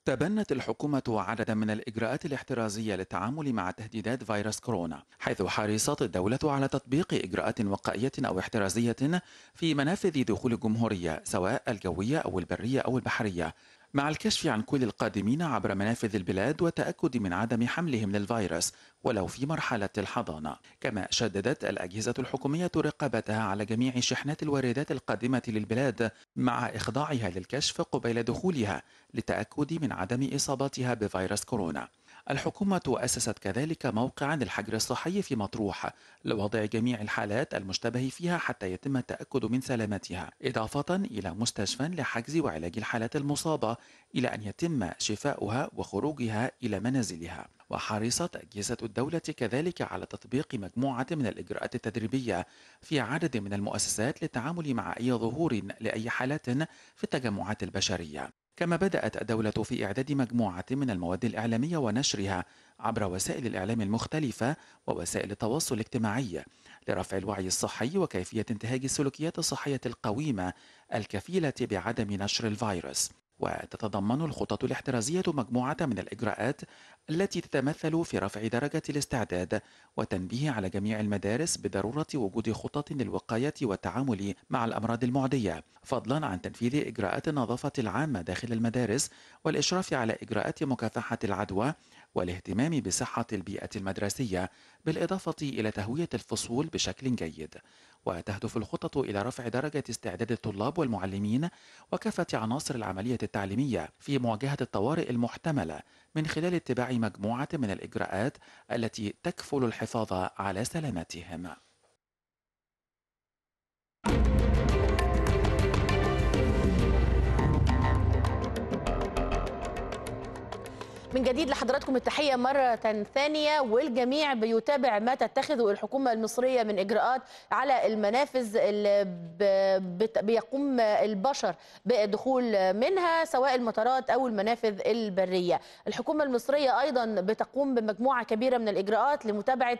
تبنت الحكومة عددا من الإجراءات الاحترازية للتعامل مع تهديدات فيروس كورونا حيث حرصت الدولة على تطبيق إجراءات وقائية أو احترازية في منافذ دخول الجمهورية سواء الجوية أو البرية أو البحرية مع الكشف عن كل القادمين عبر منافذ البلاد والتأكد من عدم حملهم للفيروس ولو في مرحلة الحضانة كما شددت الأجهزة الحكومية رقابتها على جميع شحنات الواردات القادمة للبلاد مع إخضاعها للكشف قبيل دخولها للتأكد من عدم إصابتها بفيروس كورونا الحكومة أسست كذلك موقعا للحجر الصحي في مطروح لوضع جميع الحالات المشتبه فيها حتى يتم التأكد من سلامتها إضافة إلى مستشفى لحجز وعلاج الحالات المصابة إلى أن يتم شفاؤها وخروجها إلى منازلها وحرصت أجهزة الدولة كذلك على تطبيق مجموعة من الإجراءات التدريبية في عدد من المؤسسات للتعامل مع أي ظهور لأي حالات في التجمعات البشرية كما بدأت الدولة في إعداد مجموعة من المواد الإعلامية ونشرها عبر وسائل الإعلام المختلفة ووسائل التواصل الاجتماعي لرفع الوعي الصحي وكيفية انتهاج السلوكيات الصحية القويمة الكفيلة بعدم نشر الفيروس وتتضمن الخطط الاحترازية مجموعة من الإجراءات التي تتمثل في رفع درجة الاستعداد وتنبيه على جميع المدارس بضرورة وجود خطط للوقاية والتعامل مع الأمراض المعدية فضلا عن تنفيذ إجراءات النظافة العامة داخل المدارس والإشراف على إجراءات مكافحة العدوى والاهتمام بصحة البيئة المدرسية بالإضافة إلى تهوية الفصول بشكل جيد وتهدف الخطط إلى رفع درجة استعداد الطلاب والمعلمين وكافة عناصر العملية التعليمية في مواجهة الطوارئ المحتملة من خلال اتباع مجموعة من الإجراءات التي تكفل الحفاظ على سلامتهم من جديد لحضراتكم التحية مرة ثانية والجميع بيتابع ما تتخذه الحكومة المصرية من إجراءات على المنافذ اللي بيقوم البشر بالدخول منها سواء المطارات أو المنافذ البرية الحكومة المصرية أيضا بتقوم بمجموعة كبيرة من الإجراءات لمتابعة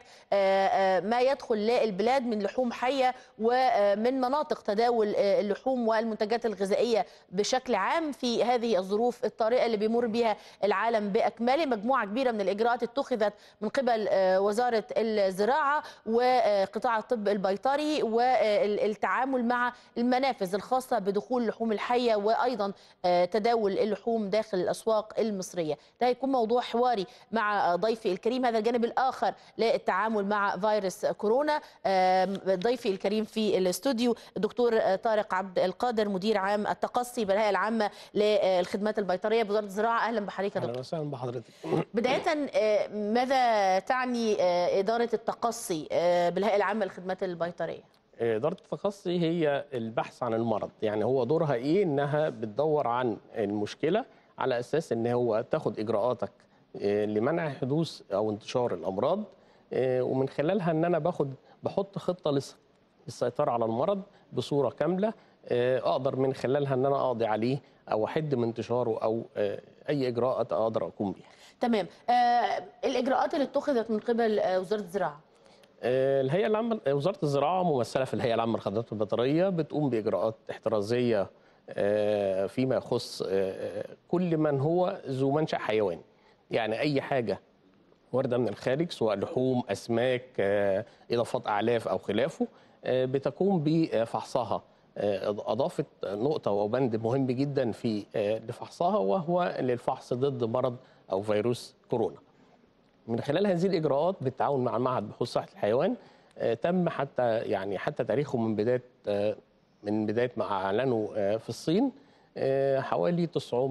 ما يدخل للبلاد من لحوم حية ومن مناطق تداول اللحوم والمنتجات الغذائية بشكل عام في هذه الظروف الطارئة اللي بيمر بها العالم باكمله مجموعه كبيره من الاجراءات اتخذت من قبل وزاره الزراعه وقطاع الطب البيطري والتعامل مع المنافذ الخاصه بدخول اللحوم الحيه وايضا تداول اللحوم داخل الاسواق المصريه ده هيكون موضوع حواري مع ضيفي الكريم هذا الجانب الاخر للتعامل مع فيروس كورونا ضيفي الكريم في الاستوديو الدكتور طارق عبد القادر مدير عام التقصي بالهيئه العامه للخدمات البيطريه بوزاره الزراعه اهلا بحضرتك يا دكتور اهلا بحضرتك بدايه ماذا تعني اداره التقصي بالهيئه العامه للخدمات البيطريه اداره التقصي هي البحث عن المرض يعني هو دورها ايه انها بتدور عن المشكله على اساس ان هو تاخد اجراءاتك لمنع حدوث او انتشار الامراض ومن خلالها ان انا باخد بحط خطه للسيطره على المرض بصوره كامله اقدر من خلالها ان انا اقضي عليه او احد من انتشاره او اي اجراءات اقدر اقوم بيها. تمام آه الاجراءات اللي اتخذت من قبل وزاره الزراعه آه الهيئه العامه وزاره الزراعه ممثله في الهيئه العامه للخدمات البيطريه بتقوم باجراءات احترازيه آه فيما يخص كل من هو ذو منشا حيواني. يعني اي حاجه وارده من الخارج سواء لحوم اسماك اضافات اعلاف او خلافه بتقوم بفحصها اضافت نقطه وبند مهم جدا في لفحصها وهو للفحص ضد مرض او فيروس كورونا. من خلال هذه الاجراءات بالتعاون مع معهد بحوث صحه الحيوان تم حتى يعني حتى تاريخه من بدايه من بدايه ما اعلنوا في الصين حوالي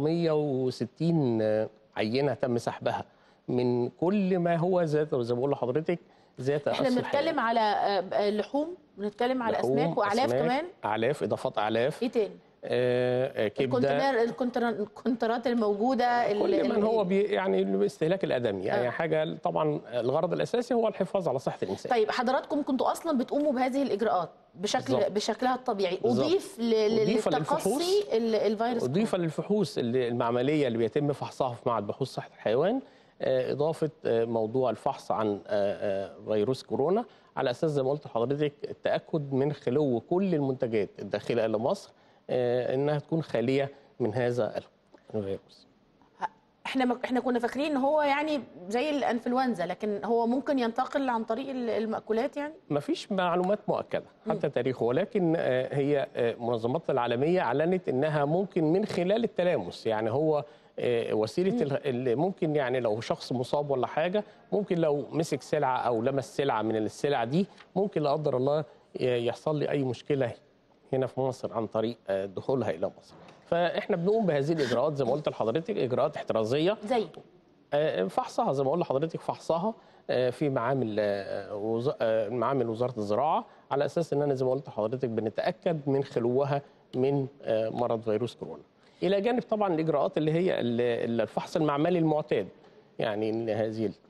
960 عينه تم سحبها من كل ما هو ذات زي ما بقول لحضرتك ذات احنا بنتكلم على لحوم بنتكلم على اسماك واعلاف أسماك كمان اعلاف اضافات اعلاف ايه تاني آه كبده الكونترات الموجوده كل من هو بي يعني الاستهلاك الادمي يعني آه. حاجه طبعا الغرض الاساسي هو الحفاظ على صحه الانسان طيب حضراتكم كنتوا اصلا بتقوموا بهذه الاجراءات بشكل بالزبط. بشكلها الطبيعي اضيف للتقصي الفيروس اضيف للفحوص المعمليه اللي بيتم فحصها في معهد بحوث صحه الحيوان اضافه موضوع الفحص عن فيروس كورونا على اساس زي ما قلت لحضرتك التاكد من خلو كل المنتجات الداخله الى مصر انها تكون خاليه من هذا الفيروس. احنا احنا كنا فاكرين ان هو يعني زي الانفلونزا لكن هو ممكن ينتقل عن طريق ال- المأكولات يعني ما فيش معلومات مؤكده حتى تاريخه ولكن آه، هي آه، المنظمات العالميه اعلنت انها ممكن من خلال التلامس يعني هو آه، وسيله ال- اللي ممكن يعني لو شخص مصاب ولا حاجه ممكن لو مسك سلعه او لمس سلعه من السلع دي ممكن لا قدر الله ي- يحصل لي اي مشكله هنا في مصر عن طريق آه، دخولها الى مصر فاحنا بنقوم بهذه الاجراءات زي ما قلت لحضرتك اجراءات احترازيه زي آه، فحصها زي ما اقول لحضرتك فحصها آه، في معامل آه، وز- آه، معامل وزاره الزراعه على اساس ان انا زي ما قلت لحضرتك بنتاكد من خلوها من آه، مرض فيروس كورونا. الى جانب طبعا الاجراءات اللي هي ال- ال- الفحص المعملي المعتاد يعني ان هذه ال-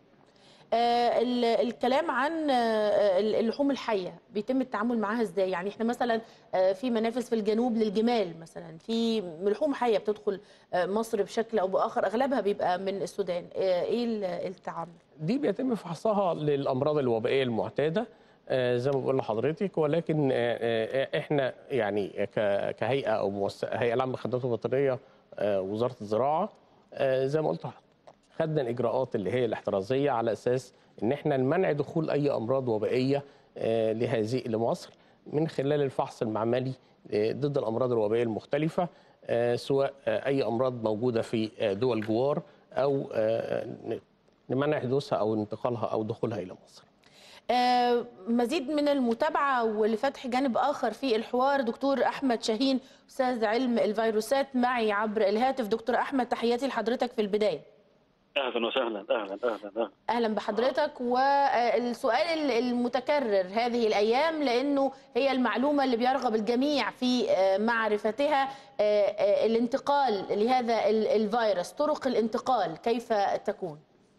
آه، ال- الكلام عن آه، اللحوم الحيه بيتم التعامل معاها ازاي يعني احنا مثلا آه، في منافذ في الجنوب للجمال مثلا في لحوم حيه بتدخل آه، مصر بشكل او باخر اغلبها بيبقى من السودان آه، ايه ال- التعامل دي بيتم فحصها للامراض الوبائيه المعتاده آه، زي ما بقول لحضرتك ولكن آه، آه، احنا يعني ك- كهيئه او مؤسسه هيئه العامه للخدمات الوطنيه آه، وزاره الزراعه آه، زي ما قلت لحضرتك خدنا الاجراءات اللي هي الاحترازيه على اساس ان احنا نمنع دخول اي امراض وبائيه آه، لهذه لمصر من خلال الفحص المعملي آه، ضد الامراض الوبائيه المختلفه آه، سواء آه، اي امراض موجوده في آه، دول جوار او آه، لمنع حدوثها او انتقالها او دخولها الى مصر. آه، مزيد من المتابعة ولفتح جانب آخر في الحوار دكتور أحمد شاهين أستاذ علم الفيروسات معي عبر الهاتف دكتور أحمد تحياتي لحضرتك في البداية اهلا وسهلا اهلا اهلا اهلا أهلا بحضرتك والسؤال المتكرر هذه الأيام لأنه هي المعلومة اللي بيرغب الجميع في آه، معرفتها آه، آه، الانتقال لهذا ال- الفيروس طرق الانتقال كيف تكون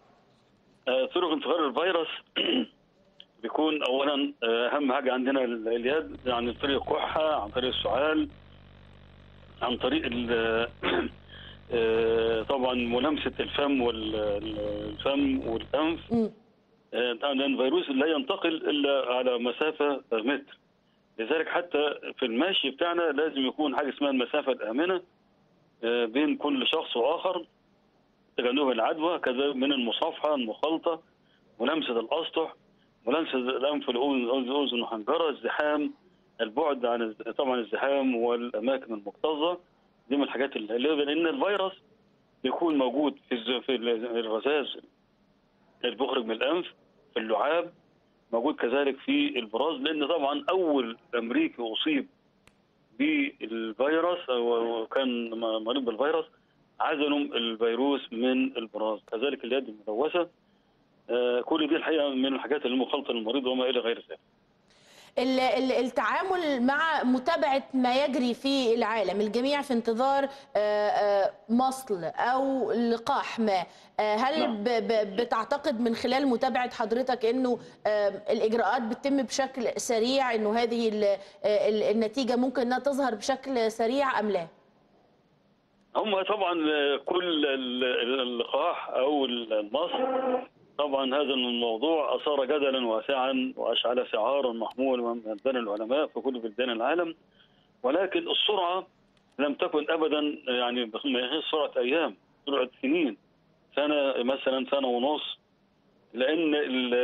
آه، طرق انتقال الفيروس بيكون اولا آه، اهم حاجه عندنا ال- اليد عن طريق الكحه عن طريق السعال عن طريق ال- آه، طبعا ملامسه الفم والفم والانف مم. آه، طبعاً لأن الفيروس لا ينتقل الا على مسافه متر لذلك حتى في المشي بتاعنا لازم يكون حاجه اسمها المسافه الامنه آه، بين كل شخص واخر تجنب العدوى كذا من المصافحه المخالطه ملامسه الاسطح ملامسه الانف الاذن الاذن وحنجره الزحام البعد عن الز- طبعا الزحام والاماكن المكتظه دي من الحاجات اللي لان الفيروس بيكون موجود في الز- في ال- الرذاذ اللي بيخرج من الانف في اللعاب موجود كذلك في البراز لان طبعا اول امريكي اصيب بالفيروس او كان مريض بالفيروس عزلوا الفيروس من البراز كذلك اليد الملوثه آه، كل دي الحقيقه من الحاجات اللي مخالطه للمريض وما الى غير ذلك ال- ال- التعامل مع متابعة ما يجري في العالم الجميع في انتظار آه، آه، مصل أو لقاح ما آه، هل نعم. ب- ب- بتعتقد من خلال متابعة حضرتك أنه آه، الإجراءات بتتم بشكل سريع أنه هذه ال- آه، ال- النتيجة ممكن أنها تظهر بشكل سريع أم لا؟ هم طبعا كل ال- اللقاح او المصل طبعا هذا الموضوع اثار جدلا واسعا واشعل سعارا محمولا من بين العلماء في كل بلدان العالم ولكن السرعه لم تكن ابدا يعني ما هي سرعه ايام سرعه سنين سنه مثلا سنه ونص لان ال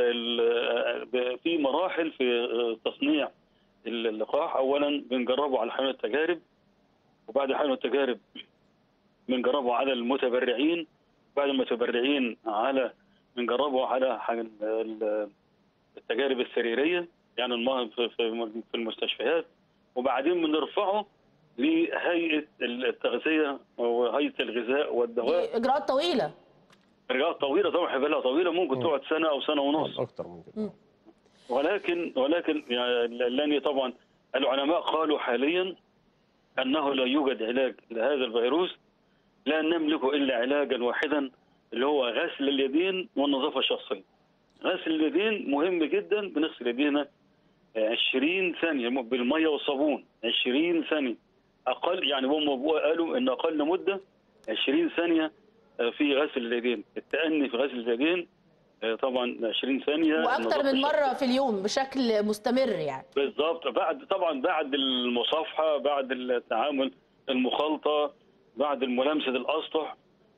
ال في مراحل في تصنيع اللقاح اولا بنجربه على حيوان التجارب وبعد حيوان التجارب بنجربه على المتبرعين بعد المتبرعين على بنجربه على حاجة ال- التجارب السريريه يعني الم- في في- في المستشفيات وبعدين بنرفعه لهيئه التغذيه وهيئه الغذاء والدواء دي إجراءات طويلة رجعات طويله طبعا حبالها طويله ممكن تقعد سنه او سنه ونص اكتر من كده ولكن ولكن يعني لاني طبعا العلماء قالوا حاليا انه لا يوجد علاج لهذا الفيروس لا نملك الا علاجا واحدا اللي هو غسل اليدين والنظافه الشخصيه. غسل اليدين مهم جدا بنغسل ايدينا 20 ثانيه بالميه والصابون 20 ثانيه اقل يعني هم قالوا ان اقل مده 20 ثانيه في غسل اليدين، التأني في غسل اليدين آه، طبعا 20 ثانيه وأكثر النظافة من الشخصية. مرة في اليوم بشكل مستمر يعني بالظبط بعد طبعا بعد المصافحه بعد التعامل المخالطه بعد الملامسه الاسطح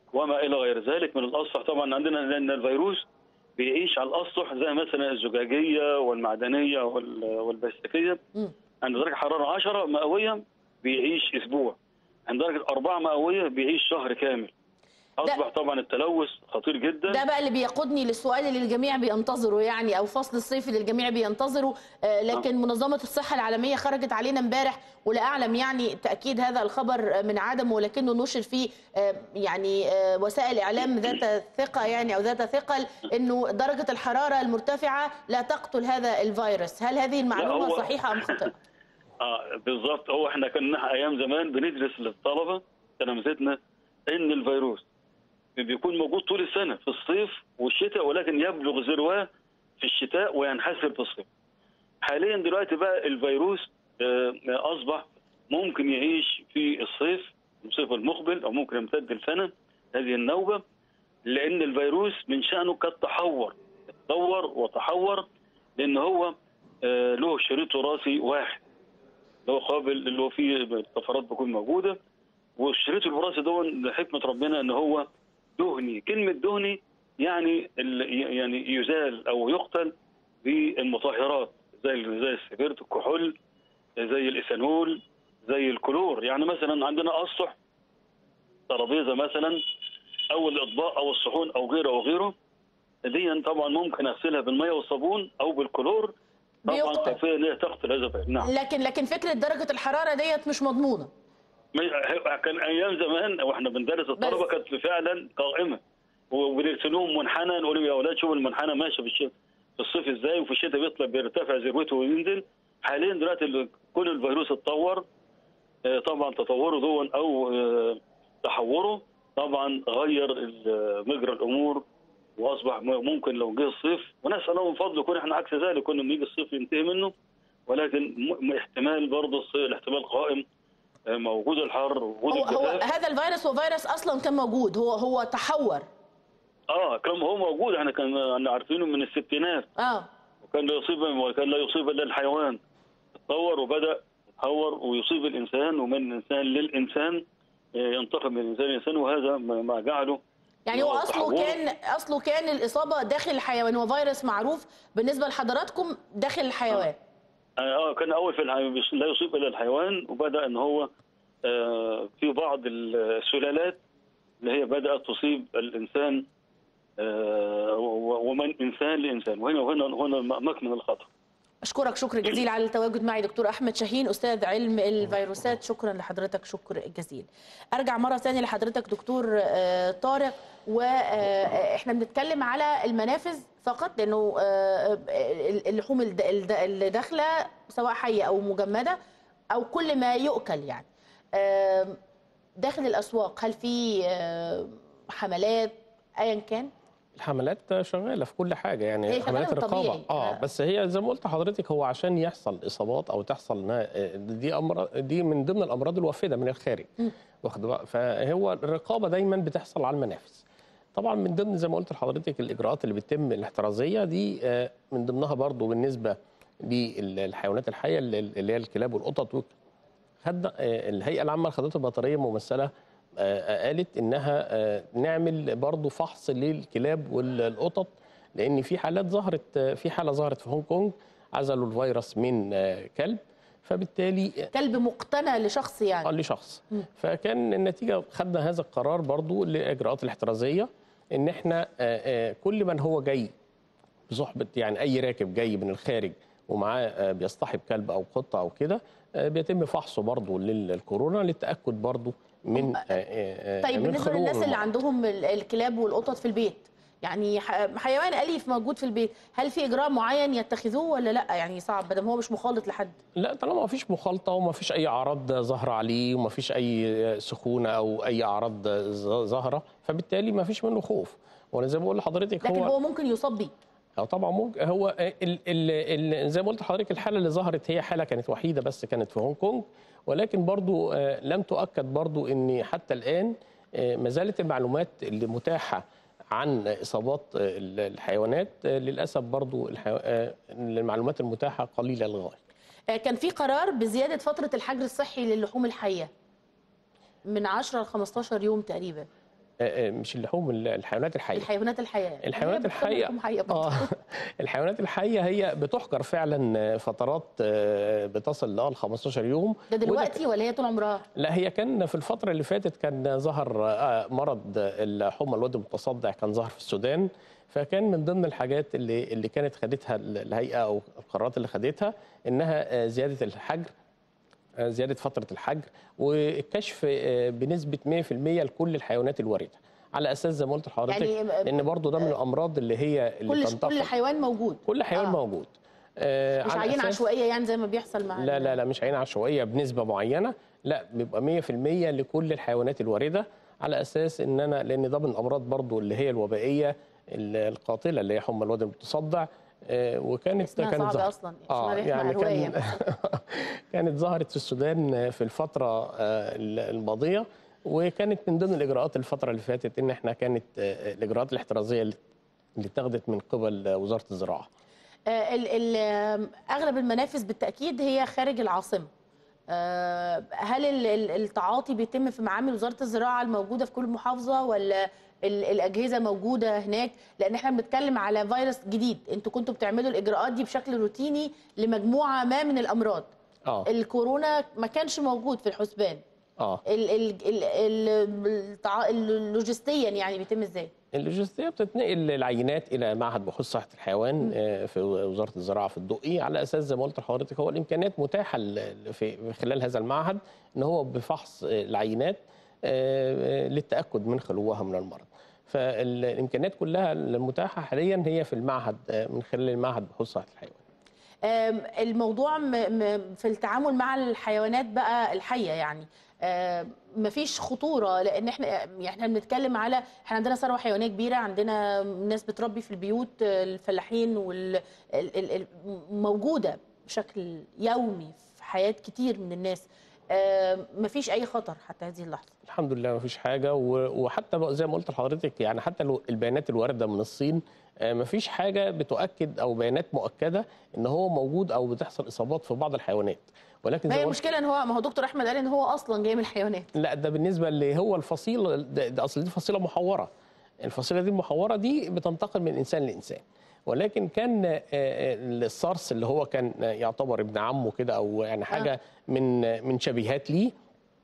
وما الى غير ذلك من الاسطح طبعا عندنا لان الفيروس بيعيش على الاسطح زي مثلا الزجاجيه والمعدنيه وال- والبلاستيكيه مم. عند درجه حراره 10 مئويه بيعيش اسبوع عند درجه 4 مئويه بيعيش شهر كامل اصبح طبعا التلوث خطير جدا ده بقى اللي بيقودني للسؤال اللي الجميع بينتظره يعني او فصل الصيف اللي الجميع بينتظره آه، لكن منظمه الصحه العالميه خرجت علينا امبارح ولا اعلم يعني تاكيد هذا الخبر من عدمه ولكنه نشر في آه، يعني آه، وسائل اعلام ذات ثقه يعني او ذات ثقل انه درجه الحراره المرتفعه لا تقتل هذا الفيروس هل هذه المعلومه هو- صحيحه ام خاطئه اه بالظبط هو احنا كنا ايام زمان بندرس للطلبه تلامذتنا ان الفيروس بيكون موجود طول السنه في الصيف والشتاء ولكن يبلغ ذروه في الشتاء وينحسر في الصيف. حاليا دلوقتي بقى الفيروس آه، اصبح ممكن يعيش في الصيف الصيف المقبل او ممكن يمتد لسنه هذه النوبه لان الفيروس من شانه كالتحور تطور وتحور لان هو آه، له شريط وراثي واحد اللي هو قابل اللي هو فيه الطفرات بتكون موجوده والشريط الوراثي ده لحكمه ربنا ان هو دهني كلمه دهني يعني ال- يعني يزال او يقتل بالمطهرات زي زي السبيرت الكحول زي الايثانول زي الكلور يعني مثلا عندنا اسطح ترابيزه مثلا او الاطباق او الصحون او غيره او غيره دي طبعا ممكن اغسلها بالميه والصابون او بالكلور طبعا بيقتل. كافيه ان هي تقتل هذا الفيروس نعم لكن لكن فكره درجه الحراره ديت مش مضمونه ما- كان ايام زمان واحنا بندرس الطلبه بس. كانت فعلا قائمه وبنرسلوهم منحنى نقول لهم يا اولاد شوفوا المنحنى ماشي في الشتاء في الصيف ازاي وفي الشتاء بيطلع بيرتفع ذروته وينزل حاليا دلوقتي ال- كل الفيروس اتطور آه، طبعا تطوره دون او آه، تحوره طبعا غير ال- مجرى الامور واصبح م- ممكن لو جه الصيف ونسال الله من فضله يكون احنا عكس ذلك كنا لما يجي الصيف ينتهي منه ولكن م- احتمال برضه الصيف الاحتمال قائم آه، موجود الحر وجود هو, هو الجفاف هذا الفيروس هو فيروس اصلا كان موجود هو هو تحور اه كان هو موجود احنا كنا عارفينه من الستينات اه وكان لا يصيب وكان لا يصيب الا الحيوان تطور وبدا يتطور ويصيب الانسان ومن الانسان للانسان آه، ينتقل من الانسان للانسان وهذا ما ما جعله يعني هو هو اصله تحوره. كان اصله كان الاصابه داخل الحيوان هو فيروس معروف بالنسبه لحضراتكم داخل الحيوان اه كان اول في الحيوان لا يصيب الا الحيوان وبدا ان هو آه، في بعض السلالات اللي هي بدات تصيب الانسان آه، و- ومن انسان لانسان وهنا وهنا هنا مكمن الخطر اشكرك شكر جزيل على التواجد معي دكتور احمد شاهين استاذ علم الفيروسات شكرا لحضرتك شكر جزيل ارجع مره ثانيه لحضرتك دكتور آه، طارق واحنا بنتكلم على المنافذ فقط لانه آه، اللحوم الد- الد- اللي داخله سواء حيه او مجمده او كل ما يؤكل يعني آه، داخل الاسواق هل في آه، حملات ايا كان الحملات شغاله في كل حاجه يعني هي حملات شغالة رقابه طبيعي. اه آه. بس هي زي ما قلت لحضرتك هو عشان يحصل اصابات او تحصل إنها- دي امراض دي من ضمن الامراض الوافده من الخارج واخد بقى فهو الرقابه دايما بتحصل على المنافذ طبعا من ضمن زي ما قلت لحضرتك الاجراءات اللي بتتم الاحترازيه دي آه، من ضمنها برضو بالنسبه للحيوانات الحيه اللي اللي هي الكلاب والقطط وك- خدنا آه، الهيئه العامه للخدمات البيطريه ممثله آه، قالت انها آه، نعمل برضو فحص للكلاب والقطط لان في حالات ظهرت آه، في حاله ظهرت في هونج كونج عزلوا الفيروس من آه، كلب فبالتالي كلب مقتنى لشخص يعني اه لشخص فكان النتيجه خدنا هذا القرار برضو للاجراءات الاحترازيه ان احنا آه، آه، كل من هو جاي بصحبه يعني اي راكب جاي من الخارج ومعاه آه، بيصطحب كلب او قطه او كده آه، بيتم فحصه برضو للكورونا للتاكد برضو من آه، آه، آه، طيب من بالنسبه خلو للناس اللي المرض. عندهم ال- الكلاب والقطط في البيت يعني ح- حيوان اليف موجود في البيت هل في اجراء معين يتخذوه ولا لا يعني صعب بدل هو مش مخالط لحد لا طالما ما فيش مخالطه وما فيش اي اعراض ظاهره عليه وما فيش اي سخونه او اي اعراض ظ- ظاهره فبالتالي ما فيش منه خوف وانا زي ما بقول لحضرتك لكن هو ممكن يصاب بيه اه طبعا ممكن هو ال ال ال زي ما قلت لحضرتك الحاله اللي ظهرت هي حاله كانت وحيده بس كانت في هونج كونج ولكن برضو آه، لم تؤكد برضو ان حتى الان آه، ما زالت المعلومات اللي متاحه عن اصابات آه، ال- الحيوانات آه، للاسف برضو الحيو... آه، المعلومات المتاحه قليله للغايه آه، كان في قرار بزياده فتره الحجر الصحي للحوم الحيه من 10 ل 15 يوم تقريبا آه، آه، مش اللحوم ال- الحيوانات الحيه الحيوانات الحيه الحيوانات هي بتكون الحيه لحوم حيه برضه. اه الحيوانات الحيه هي بتحجر فعلا فترات آه، بتصل ل 15 يوم ده وده دلوقتي ولا هي طول عمرها؟ لا هي كان في الفترة اللي فاتت كان ظهر آه، مرض الحمى الواد المتصدع كان ظهر في السودان فكان من ضمن الحاجات اللي اللي كانت خدتها الهيئة أو القرارات اللي خدتها إنها آه، زيادة الحجر آه، زيادة فترة الحجر والكشف آه، بنسبة 100% لكل الحيوانات الواردة على أساس زي ما قلت لحضرتك يعني لأن برضو ده من الأمراض اللي هي اللي كل تنتقل كل حيوان موجود كل حيوان آه. موجود آه، مش على عينه أساس- عشوائيه يعني زي ما بيحصل مع لا لا لا مش عين عشوائيه بنسبه معينه لا بيبقى 100% لكل الحيوانات الوارده على اساس ان انا لان ده من الامراض برضو اللي هي الوبائيه ال- القاتله اللي هي حمى الواد المتصدع آه، وكانت اسمها كانت صعب ظهر- اصلا اه اسمها يعني روايه كان كانت ظهرت في السودان في الفتره آه، الماضيه وكانت من ضمن الاجراءات الفتره اللي فاتت ان احنا كانت آه، الاجراءات الاحترازيه اللي اللي اتخذت من قبل وزاره الزراعه آه، ال- ال- آم، اغلب المنافذ بالتاكيد هي خارج العاصمه آه، هل ال- ال- التعاطي بيتم في معامل وزاره الزراعه الموجوده في كل محافظه ولا ال- الاجهزه موجوده هناك لان احنا بنتكلم على فيروس جديد انتوا كنتوا بتعملوا الاجراءات دي بشكل روتيني لمجموعه ما من الامراض اه الكورونا ما كانش موجود في الحسبان اه ال ال ال ال التع- اللوجستيا يعني بيتم ازاي اللوجستيه بتتنقل العينات الى معهد بحوث صحه الحيوان آه، في وزاره الزراعه في الدقي على اساس زي ما قلت لحضرتك هو الامكانيات متاحه ل- في في خلال هذا المعهد ان هو بفحص آه، العينات آه، آه، للتاكد من خلوها من المرض فالامكانيات كلها المتاحه حاليا هي في المعهد آه، من خلال المعهد بحوث صحه الحيوان آم، الموضوع م- م- في التعامل مع الحيوانات بقى الحيه يعني آم، مفيش خطوره لان احنا يعني احنا بنتكلم على احنا عندنا ثروه حيوانيه كبيره عندنا ناس بتربي في البيوت الفلاحين وال ال- ال- ال- موجوده بشكل يومي في حياه كتير من الناس آم، مفيش اي خطر حتى هذه اللحظه الحمد لله ما فيش حاجه و- وحتى بقى زي ما قلت لحضرتك يعني حتى لو البيانات الوارده من الصين ما فيش حاجه بتؤكد او بيانات مؤكده ان هو موجود او بتحصل اصابات في بعض الحيوانات ولكن ما زي هي ما قلت المشكله ان هو ما هو دكتور احمد قال ان هو اصلا جاي من الحيوانات لا ده بالنسبه اللي هو الفصيله ده, ده اصل دي فصيله محوره الفصيله دي المحوره دي بتنتقل من انسان لانسان ولكن كان آه، آه، السارس اللي هو كان يعتبر ابن عمه كده او يعني حاجه من من شبيهات ليه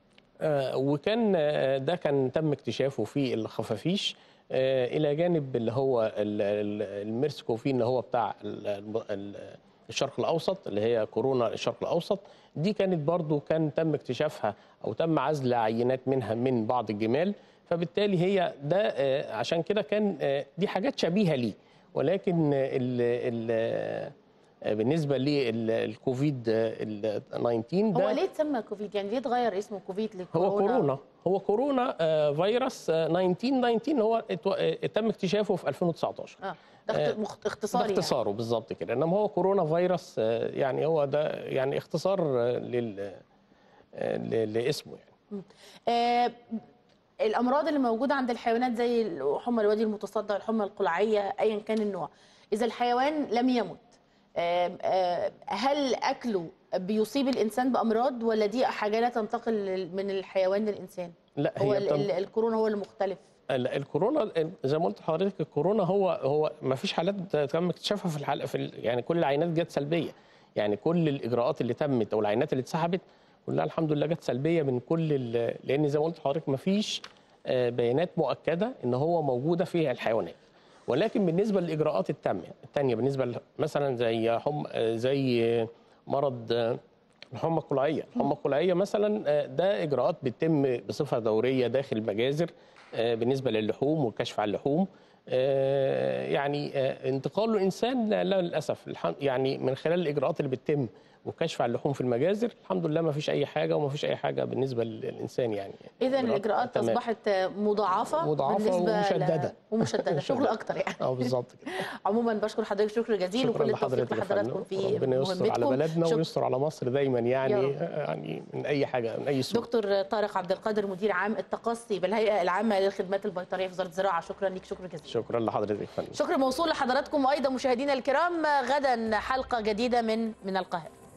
آه، وكان آه، ده كان تم اكتشافه في الخفافيش آه، الى جانب اللي هو ال- ال- الميرسكوفين اللي هو بتاع ال- ال- ال- الشرق الاوسط اللي هي كورونا الشرق الاوسط دي كانت برضو كان تم اكتشافها او تم عزل عينات منها من بعض الجمال فبالتالي هي ده آه، عشان كده كان آه، دي حاجات شبيهه ليه ولكن ال ال بالنسبه للكوفيد ال 19 هو ده ليه اتسمى كوفيد يعني ليه اتغير اسمه كوفيد لكورونا هو كورونا هو كورونا آه، فيروس آه، 1919 هو اتو- آه، تم اكتشافه في 2019 اه ده اخت- آه، مخت- ده اختصار يعني. اختصاره بالظبط كده انما هو كورونا فيروس آه، يعني هو ده يعني اختصار آه، لل آه، ل- لاسمه يعني آه، الامراض اللي موجوده عند الحيوانات زي حمى الوادي المتصدع الحمى القلعيه ايا كان النوع اذا الحيوان لم يمت آه، آه، هل اكله بيصيب الانسان بامراض ولا دي حاجه لا تنتقل لل- من الحيوان للانسان لا هو هي ال- بتم- ال- الكورونا هو المختلف ال- الكورونا زي ما قلت لحضرتك الكورونا هو هو ما فيش حالات تم اكتشافها في الحلقه في ال- يعني كل العينات جت سلبيه يعني كل الاجراءات اللي تمت او العينات اللي اتسحبت كلها الحمد لله جت سلبيه من كل ال- لان زي ما قلت لحضرتك ما فيش آه، بيانات مؤكده ان هو موجوده في الحيوانات ولكن بالنسبه للاجراءات التانيه الثانيه بالنسبه ل- مثلا زي حم آه، زي مرض آه، الحمى القلعيه، الحمى القلعيه مثلا آه، ده اجراءات بتتم بصفه دوريه داخل المجازر آه، بالنسبه للحوم والكشف على اللحوم آه، يعني آه، انتقال الانسان لا لا للاسف الحم- يعني من خلال الاجراءات اللي بتتم والكشف على اللحوم في المجازر الحمد لله ما فيش اي حاجه وما فيش اي حاجه بالنسبه للانسان يعني اذا الاجراءات تمام. اصبحت مضاعفه مضاعفة بالنسبه ل- ومشددة. ومشدده شغل مشددة. اكتر يعني اه بالظبط كده عموما بشكر حضرتك شكر جزيل شكرا وكل التوفيق لحضرتك يا لحضراتكم فندم. في ربنا يستر على مهمتكم بلدنا شكرا. ويستر على مصر دايما يا يعني رب. يعني من اي حاجه من اي سوء دكتور طارق عبد القادر مدير عام التقصي بالهيئه العامه للخدمات البيطريه في وزاره الزراعه شكرا لك شكر جزيل شكرا لحضرتك يا فندم شكر موصول لحضراتكم ايضا مشاهدينا الكرام غدا حلقه جديده من من القاهره